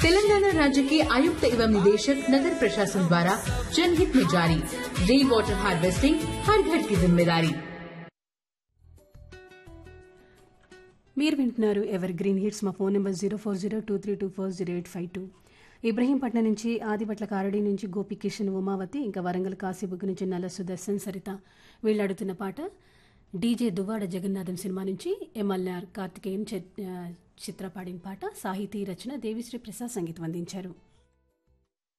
तेलंगाना राज्य के आयुक्त एवं निदेशक नगर प्रशासन द्वारा जनहित में जारी रेन वाटर हार्वेस्टिंग हर घर की जिम्मेदारी మీరు వింటున్నారు ఎవర్ గ్రీన్ హిట్స్ మా phone number zero four zero two three two four zero eight five two Ibrahimpatnam నుంచి ఆదిపట్ల కారడి నుంచి గోపికిషన్ ఉమావతి ఇంకా వరంగల్ కాశీబుగ్ నుంచి నల్ల సుదర్శన్ సరిత వీళ్ళు అడుగుతున్న పాట డీజే దువ్వాడ జగన్నాథం సినిమా నుంచి ఎంఎల్ఆర్ కార్తికేయన్ చిత్ర పాడిన పాట సాహితీ రచన దేవిశ్రీ ప్రసాద్ సంగీతం అందించారు